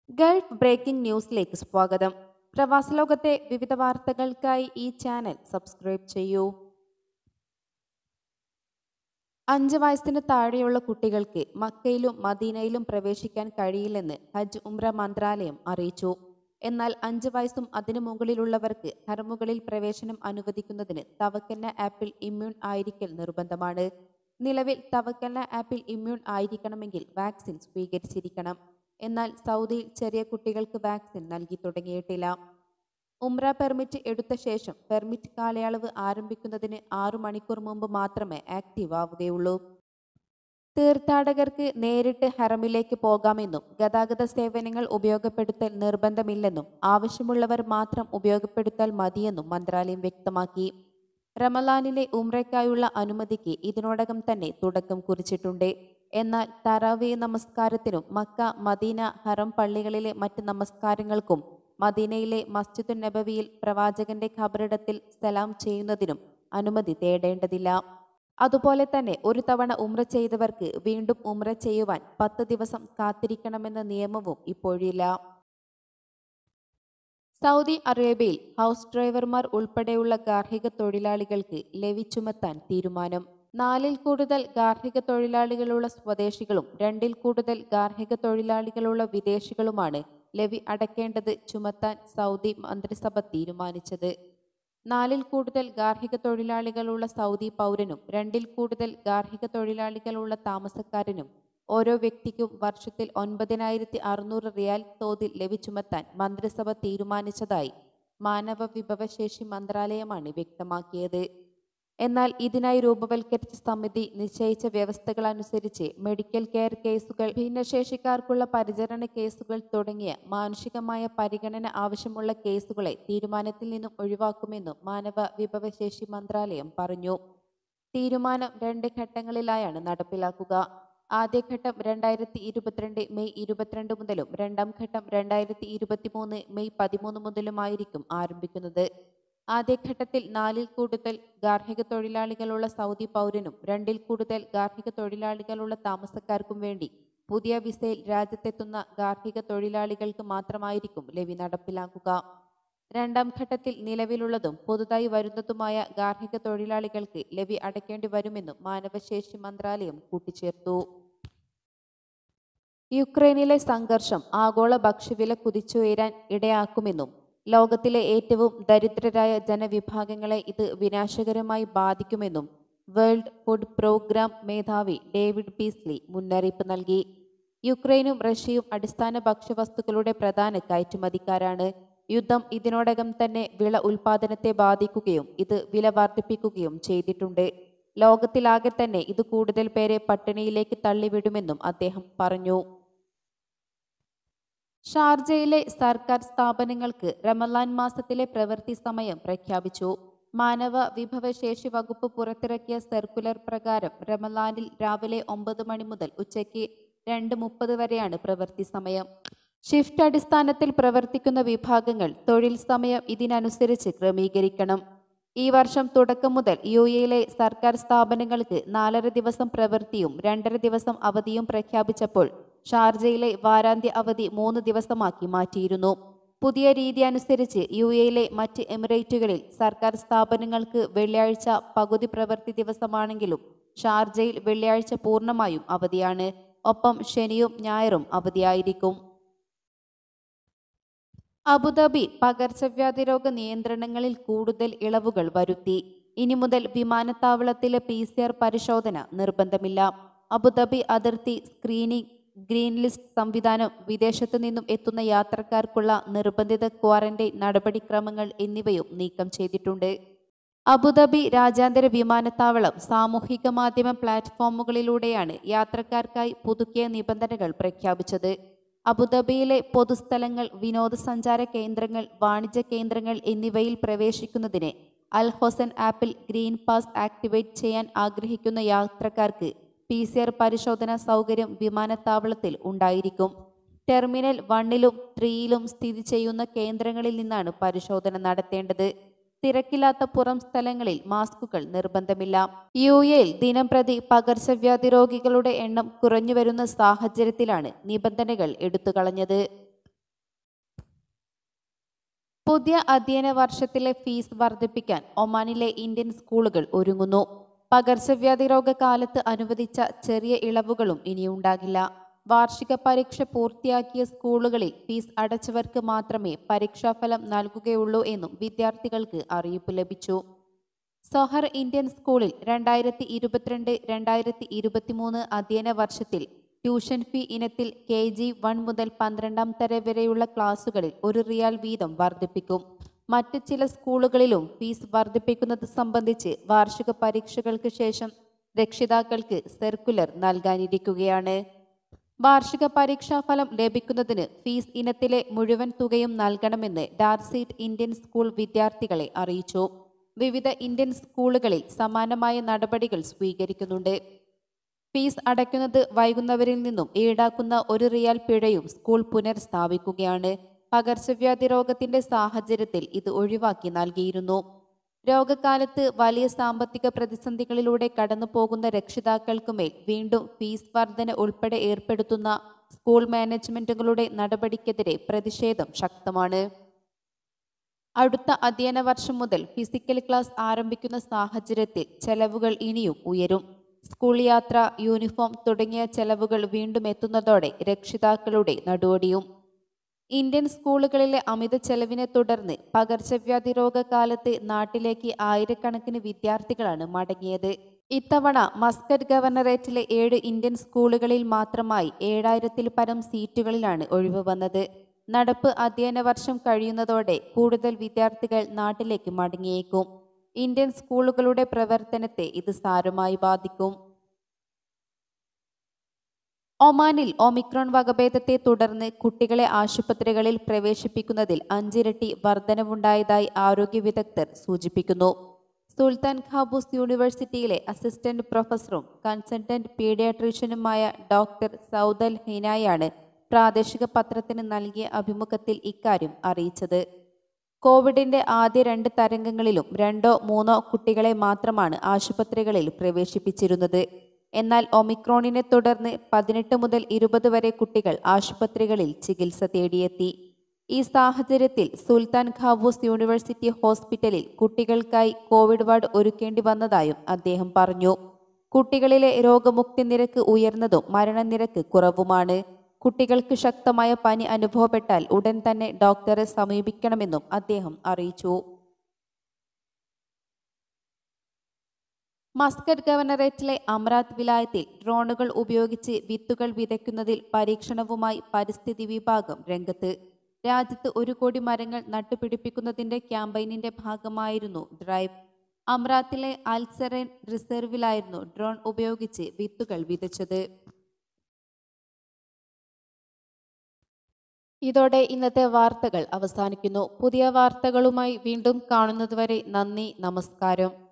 Gulf breaking ന്യൂസിലേക്ക് സ്വാഗതം പ്രവാസ ലോകത്തെ വിവിധ വാർത്തകൾക്കായി ഈ ചാനൽ സബ്സ്ക്രൈബ് ചെയ്യൂ അഞ്ച് വയസ്സിന് താഴെയുള്ള കുട്ടികൾക്ക് മക്കയിലും മദീനയിലും പ്രവേശിക്കാൻ കഴിയില്ലെന്ന് ഹജ്ജ് ഉംറ മന്ത്രാലയം അറിയിച്ചു എന്നാൽ അഞ്ച് വയസ്സും അതിനു മുകളിലുള്ളവർക്ക് ഹറമുകളിൽ പ്രവേശനം അനുവദിക്കുന്നതിന് തവക്കന്ന ആപ്പിൽ ഇമ്മ്യൂൺ ആയിരിക്കൽ നിർബന്ധമാണ് നിലവിൽ തവക്കന്ന ആപ്പിൽ ഇമ്മ്യൂൺ ആയിരിക്കണമെങ്കിൽ വാക്സിൻ സ്വീകരിച്ചിരിക്കണം എന്നാൽ സൗദിയിൽ ചെറിയ കുട്ടികൾക്ക് വാക്സിൻ നൽകി തുടങ്ങിയിട്ടില്ല ഉംറ പെർമിറ്റ് എടുത്ത ശേഷം പെർമിറ്റ് കാലയളവ് ആരംഭിക്കുന്നതിന് ആറു മണിക്കൂർ മുമ്പ് മാത്രമേ ആക്റ്റീവ് ആവുകയുള്ളൂ തീർത്ഥാടകർക്ക് നേരിട്ട് ഹറമിലേക്ക് പോകാമെന്നും ഗതാഗത സേവനങ്ങൾ ഉപയോഗപ്പെടുത്തൽ നിർബന്ധമില്ലെന്നും ആവശ്യമുള്ളവർ മാത്രം ഉപയോഗപ്പെടുത്താൽ മതിയെന്നും മന്ത്രാലയം വ്യക്തമാക്കി റമലാനിലെ ഉംറയ്ക്കായുള്ള അനുമതിക്ക് ഇതിനോടകം തന്നെ തുടക്കം കുറിച്ചിട്ടുണ്ട് എന്നാൽ തറാവി നമസ്കാരത്തിനും മക്ക മദീന ഹറം പള്ളികളിലെ മറ്റ് നമസ്കാരങ്ങൾക്കും മദീനയിലെ മസ്ജിദുൻ നബവിയിൽ പ്രവാചകന്റെ ഖബറിടത്തിൽ സലാം ചെയ്യുന്നതിനും അനുമതി തേടേണ്ടതില്ല അതുപോലെ തന്നെ ഒരു തവണ ഉമ്ര ചെയ്തവർക്ക് വീണ്ടും ഉമ്ര ചെയ്യുവാൻ പത്ത് ദിവസം കാത്തിരിക്കണമെന്ന നിയമവും ഇപ്പോഴില്ല സൗദി അറേബ്യയിൽ ഹൗസ് ഡ്രൈവർമാർ ഉൾപ്പെടെയുള്ള ഗാർഹിക തൊഴിലാളികൾക്ക് ലെവി ചുമത്താൻ തീരുമാനം നാലിൽ കൂടുതൽ ഗാർഹിക തൊഴിലാളികളുള്ള സ്വദേശികളും രണ്ടിൽ കൂടുതൽ ഗാർഹിക തൊഴിലാളികളുള്ള വിദേശികളുമാണ് ലെവി അടയ്ക്കേണ്ടത് ചുമത്താൻ സൗദി മന്ത്രിസഭ തീരുമാനിച്ചത് നാലിൽ കൂടുതൽ ഗാർഹിക തൊഴിലാളികളുള്ള സൗദി പൗരനും രണ്ടിൽ കൂടുതൽ ഗാർഹിക തൊഴിലാളികളുള്ള താമസക്കാരനും ഓരോ വ്യക്തിക്കും വർഷത്തിൽ ഒൻപതിനായിരത്തി അറുന്നൂറ് റിയാൽ തോതിൽ ലെവി ചുമത്താൻ മന്ത്രിസഭ തീരുമാനിച്ചതായി മാനവ വിഭവശേഷി മന്ത്രാലയമാണ് വ്യക്തമാക്കിയത് എന്നാൽ ഇതിനായി രൂപവൽക്കരിച്ച സമിതി നിശ്ചയിച്ച വ്യവസ്ഥകൾ അനുസരിച്ച് മെഡിക്കൽ കെയർ കേസുകൾ ഭിന്നശേഷിക്കാർക്കുള്ള പരിചരണ കേസുകൾ തുടങ്ങിയ മാനുഷികമായ പരിഗണന ആവശ്യമുള്ള കേസുകളെ തീരുമാനത്തിൽ നിന്നും ഒഴിവാക്കുമെന്നും മാനവ വിഭവശേഷി മന്ത്രാലയം പറഞ്ഞു തീരുമാനം രണ്ട് ഘട്ടങ്ങളിലായാണ് നടപ്പിലാക്കുക ആദ്യഘട്ടം രണ്ടായിരത്തി ഇരുപത്തിരണ്ട് മെയ് ഇരുപത്തിരണ്ട് മുതലും രണ്ടാം ഘട്ടം രണ്ടായിരത്തി ഇരുപത്തിമൂന്ന് മെയ് പതിമൂന്ന് മുതലുമായിരിക്കും ആരംഭിക്കുന്നത് ആദ്യഘട്ടത്തിൽ നാലിൽ കൂടുതൽ ഗാർഹിക തൊഴിലാളികളുള്ള സൗദി പൗരനും രണ്ടിൽ കൂടുതൽ ഗാർഹിക തൊഴിലാളികളുള്ള താമസക്കാർക്കും വേണ്ടി പുതിയ വിസയിൽ രാജ്യത്തെത്തുന്ന ഗാർഹിക തൊഴിലാളികൾക്ക് മാത്രമായിരിക്കും ലെവി നടപ്പിലാക്കുക രണ്ടാം ഘട്ടത്തിൽ നിലവിലുള്ളതും പുതുതായി വരുന്നതുമായ ഗാർഹിക തൊഴിലാളികൾക്ക് ലെവി അടയ്ക്കേണ്ടി വരുമെന്നും മാനവശേഷി മന്ത്രാലയം കൂട്ടിച്ചേർത്തു യുക്രൈനിലെ സംഘർഷം ആഗോള ഭക്ഷ്യവില കുതിച്ചുയരാൻ ഇടയാക്കുമെന്നും ലോകത്തിലെ ഏറ്റവും ദരിദ്രരായ ജനവിഭാഗങ്ങളെ ഇത് വിനാശകരമായി ബാധിക്കുമെന്നും വേൾഡ് ഫുഡ് പ്രോഗ്രാം മേധാവി ഡേവിഡ് ബീസ്ലി മുന്നറിയിപ്പ് നൽകി യുക്രൈനും റഷ്യയും അടിസ്ഥാന ഭക്ഷ്യവസ്തുക്കളുടെ പ്രധാന കയറ്റുമതിക്കാരാണ് യുദ്ധം ഇതിനോടകം തന്നെ വിള ഉൽപാദനത്തെ ബാധിക്കുകയും ഇത് വില വർദ്ധിപ്പിക്കുകയും ചെയ്തിട്ടുണ്ട് ലോകത്തിലാകെ തന്നെ ഇത് കൂടുതൽ പേരെ പട്ടിണിയിലേക്ക് തള്ളിവിടുമെന്നും അദ്ദേഹം പറഞ്ഞു ഷാർജയിലെ സർക്കാർ സ്ഥാപനങ്ങൾക്ക് റമലാൻ മാസത്തിലെ പ്രവൃത്തി സമയം പ്രഖ്യാപിച്ചു മാനവ വിഭവശേഷി വകുപ്പ് പുറത്തിറക്കിയ സർക്കുലർ പ്രകാരം റമലാനിൽ രാവിലെ ഒമ്പത് മണി മുതൽ ഉച്ചയ്ക്ക് രണ്ട് മുപ്പത് വരെയാണ് പ്രവൃത്തി സമയം ഷിഫ്റ്റ് അടിസ്ഥാനത്തിൽ പ്രവർത്തിക്കുന്ന വിഭാഗങ്ങൾ തൊഴിൽ സമയം ഇതിനനുസരിച്ച് ക്രമീകരിക്കണം ഈ വർഷം തുടക്കം മുതൽ യു എയിലെ സർക്കാർ സ്ഥാപനങ്ങൾക്ക് നാലര ദിവസം പ്രവൃത്തിയും രണ്ടര ദിവസം അവധിയും പ്രഖ്യാപിച്ചപ്പോൾ ഷാർജയിലെ വാരാന്ത്യ അവധി മൂന്ന് ദിവസമാക്കി മാറ്റിയിരുന്നു പുതിയ രീതി അനുസരിച്ച് യു എയിലെ മറ്റ് എമിറേറ്റുകളിൽ സർക്കാർ സ്ഥാപനങ്ങൾക്ക് വെള്ളിയാഴ്ച പകുതി പ്രവൃത്തി ദിവസമാണെങ്കിലും ഷാർജയിൽ വെള്ളിയാഴ്ച പൂർണ്ണമായും അവധിയാണ് ഒപ്പം ശനിയും ഞായറും അവധിയായിരിക്കും അബുദാബി പകർച്ചവ്യാധി രോഗ നിയന്ത്രണങ്ങളിൽ കൂടുതൽ ഇളവുകൾ വരുത്തി ഇനി മുതൽ വിമാനത്താവളത്തിലെ പി സി ആർ പരിശോധന നിർബന്ധമില്ല അബുദാബി അതിർത്തി സ്ക്രീനിംഗ് ഗ്രീൻ ലിസ്റ്റ് സംവിധാനം വിദേശത്തു നിന്നും എത്തുന്ന യാത്രക്കാർക്കുള്ള നിർബന്ധിത ക്വാറന്റൈൻ നടപടിക്രമങ്ങൾ എന്നിവയും നീക്കം ചെയ്തിട്ടുണ്ട് അബുദാബി രാജ്യാന്തര വിമാനത്താവളം സാമൂഹിക മാധ്യമ പ്ലാറ്റ്ഫോമുകളിലൂടെയാണ് യാത്രക്കാർക്കായി പുതുക്കിയ നിബന്ധനകൾ പ്രഖ്യാപിച്ചത് അബുദാബിയിലെ പൊതുസ്ഥലങ്ങൾ വിനോദസഞ്ചാര കേന്ദ്രങ്ങൾ വാണിജ്യ കേന്ദ്രങ്ങൾ എന്നിവയിൽ പ്രവേശിക്കുന്നതിന് അൽ ഹൊസൻ ആപ്പിൽ ഗ്രീൻ പാസ് ആക്ടിവേറ്റ് ചെയ്യാൻ ആഗ്രഹിക്കുന്ന യാത്രക്കാർക്ക് പി സി ആർ പരിശോധന സൗകര്യം വിമാനത്താവളത്തിൽ ഉണ്ടായിരിക്കും ടെർമിനൽ വണ്ണിലും ത്രീയിലും സ്ഥിതി ചെയ്യുന്ന കേന്ദ്രങ്ങളിൽ നിന്നാണ് പരിശോധന നടത്തേണ്ടത് തിരക്കില്ലാത്ത പുറം സ്ഥലങ്ങളിൽ മാസ്കുകൾ നിർബന്ധമില്ല യു എയിൽ ദിനം പ്രതി പകർച്ചവ്യാധി രോഗികളുടെ എണ്ണം കുറഞ്ഞുവരുന്ന സാഹചര്യത്തിലാണ് നിബന്ധനകൾ എടുത്തുകളഞ്ഞത് പുതിയ അധ്യയന വർഷത്തിലെ ഫീസ് വർദ്ധിപ്പിക്കാൻ ഒമാനിലെ ഇന്ത്യൻ സ്കൂളുകൾ ഒരുങ്ങുന്നു പകർച്ചവ്യാധി രോഗകാലത്ത് അനുവദിച്ച ചെറിയ ഇളവുകളും ഇനിയുണ്ടാകില്ല വാർഷിക പരീക്ഷ പൂർത്തിയാക്കിയ സ്കൂളുകളിൽ ഫീസ് അടച്ചവർക്ക് മാത്രമേ പരീക്ഷാഫലം നൽകുകയുള്ളൂ എന്നും വിദ്യാർത്ഥികൾക്ക് അറിയിപ്പ് ലഭിച്ചു സൊഹർ ഇന്ത്യൻ സ്കൂളിൽ രണ്ടായിരത്തി ഇരുപത്തിരണ്ട് രണ്ടായിരത്തി ഇരുപത്തിമൂന്ന് അധ്യയന വർഷത്തിൽ ട്യൂഷൻ ഫീ ഇനത്തിൽ കെ ജി വൺ മുതൽ പന്ത്രണ്ടാം തരം വരെയുള്ള ക്ലാസുകളിൽ ഒരു റിയാൽ വീതം വർദ്ധിപ്പിക്കും മറ്റ് ചില സ്കൂളുകളിലും ഫീസ് വർദ്ധിപ്പിക്കുന്നത് സംബന്ധിച്ച് വാർഷിക പരീക്ഷകൾക്ക് ശേഷം രക്ഷിതാക്കൾക്ക് സർക്കുലർ നൽകാനിരിക്കുകയാണ് വാർഷിക പരീക്ഷാഫലം ലഭിക്കുന്നതിന് ഫീസ് ഇനത്തിലെ മുഴുവൻ തുകയും നൽകണമെന്ന് ഡാർസീറ്റ് ഇന്ത്യൻ സ്കൂൾ വിദ്യാർത്ഥികളെ അറിയിച്ചു വിവിധ ഇന്ത്യൻ സ്കൂളുകളിൽ സമാനമായ നടപടികൾ സ്വീകരിക്കുന്നുണ്ട് ഫീസ് അടയ്ക്കുന്നത് വൈകുന്നവരിൽ നിന്നും ഈടാക്കുന്ന ഒരു റിയാൽ പിഴയും സ്കൂൾ പുനഃസ്ഥാപിക്കുകയാണ് പകർച്ചവ്യാധി രോഗത്തിന്റെ സാഹചര്യത്തിൽ ഇത് ഒഴിവാക്കി നൽകിയിരുന്നു രോഗകാലത്ത് വലിയ സാമ്പത്തിക പ്രതിസന്ധികളിലൂടെ കടന്നു പോകുന്ന രക്ഷിതാക്കൾക്കുമേൽ വീണ്ടും ഫീസ് വർധന ഉൾപ്പെടെ ഏർപ്പെടുത്തുന്ന സ്കൂൾ മാനേജ്മെന്റുകളുടെ നടപടിക്കെതിരെ പ്രതിഷേധം ശക്തമാണ് അടുത്ത അധ്യയന വർഷം മുതൽ ഫിസിക്കൽ ക്ലാസ് ആരംഭിക്കുന്ന സാഹചര്യത്തിൽ ചെലവുകൾ ഇനിയും ഉയരും സ്കൂൾ യാത്ര യൂണിഫോം തുടങ്ങിയ ചെലവുകൾ വീണ്ടും എത്തുന്നതോടെ രക്ഷിതാക്കളുടെ നടുവടിയും ഇന്ത്യൻ സ്കൂളുകളിലെ അമിത ചെലവിനെ തുടർന്ന് പകർച്ചവ്യാധി രോഗകാലത്ത് നാട്ടിലേക്ക് ആയിരക്കണക്കിന് വിദ്യാർത്ഥികളാണ് മടങ്ങിയത് ഇത്തവണ മസ്കറ്റ് ഗവർണറേറ്റിലെ ഏഴ് ഇന്ത്യൻ സ്കൂളുകളിൽ മാത്രമായി ഏഴായിരത്തിൽ പരം സീറ്റുകളിലാണ് ഒഴിവ് വന്നത് നടപ്പ് അധ്യയന വർഷം കഴിയുന്നതോടെ കൂടുതൽ വിദ്യാർത്ഥികൾ നാട്ടിലേക്ക് മടങ്ങിയേക്കും ഇന്ത്യൻ സ്കൂളുകളുടെ പ്രവർത്തനത്തെ ഇത് സാരമായി ബാധിക്കും ഒമാനിൽ ഒമിക്രോൺ വകഭേദത്തെ തുടർന്ന് കുട്ടികളെ ആശുപത്രികളിൽ പ്രവേശിപ്പിക്കുന്നതിൽ അഞ്ചിരട്ടി വർധനവുണ്ടായതായി ആരോഗ്യ വിദഗ്ധർ സൂചിപ്പിക്കുന്നു സുൽത്താൻ ഖാബൂസ് യൂണിവേഴ്സിറ്റിയിലെ അസിസ്റ്റന്റ് പ്രൊഫസറും കൺസൾട്ടന്റ് പീഡിയാട്രീഷ്യനുമായ ഡോക്ടർ സൗദൽ ഹിനായാണ് പ്രാദേശിക പത്രത്തിന് നൽകിയ അഭിമുഖത്തിൽ ഇക്കാര്യം അറിയിച്ചത് കോവിഡിന്റെ ആദ്യ രണ്ട് തരംഗങ്ങളിലും രണ്ടോ മൂന്നോ കുട്ടികളെ മാത്രമാണ് ആശുപത്രികളിൽ പ്രവേശിപ്പിച്ചിരുന്നത് എന്നാൽ ഒമിക്രോണിനെ തുടർന്ന് പതിനെട്ട് മുതൽ ഇരുപത് വരെ കുട്ടികൾ ആശുപത്രികളിൽ ചികിത്സ തേടിയെത്തി ഈ സാഹചര്യത്തിൽ സുൽത്താൻ ഖാബൂസ് യൂണിവേഴ്സിറ്റി ഹോസ്പിറ്റലിൽ കുട്ടികൾക്കായി കോവിഡ് വാർഡ് ഒരുക്കേണ്ടി വന്നതായും അദ്ദേഹം പറഞ്ഞു കുട്ടികളിലെ രോഗമുക്തി നിരക്ക് ഉയർന്നതും മരണനിരക്ക് കുറവുമാണ് കുട്ടികൾക്ക് ശക്തമായ പനി അനുഭവപ്പെട്ടാൽ ഉടൻ തന്നെ ഡോക്ടറെ സമീപിക്കണമെന്നും അദ്ദേഹം അറിയിച്ചു മസ്കറ്റ് ഗവർണറേറ്റിലെ അമറാത്ത് വിലായത്തിൽ ഡ്രോണുകൾ ഉപയോഗിച്ച് വിത്തുകൾ വിതയ്ക്കുന്നതിൽ പരീക്ഷണവുമായി പരിസ്ഥിതി വിഭാഗം രംഗത്ത് രാജ്യത്ത് ഒരു കോടി മരങ്ങൾ നട്ടുപിടിപ്പിക്കുന്നതിന്റെ ക്യാമ്പയിനിന്റെ ഭാഗമായിരുന്നു ഡ്രൈവ് അമറാത്തിലെ അൽസറൈൻ റിസർവിലായിരുന്നു ഡ്രോൺ ഉപയോഗിച്ച് വിത്തുകൾ വിതച്ചത് ഇതോടെ ഇന്നത്തെ വാർത്തകൾ അവസാനിക്കുന്നു പുതിയ വാർത്തകളുമായി വീണ്ടും കാണുന്നതുവരെ നന്ദി നമസ്കാരം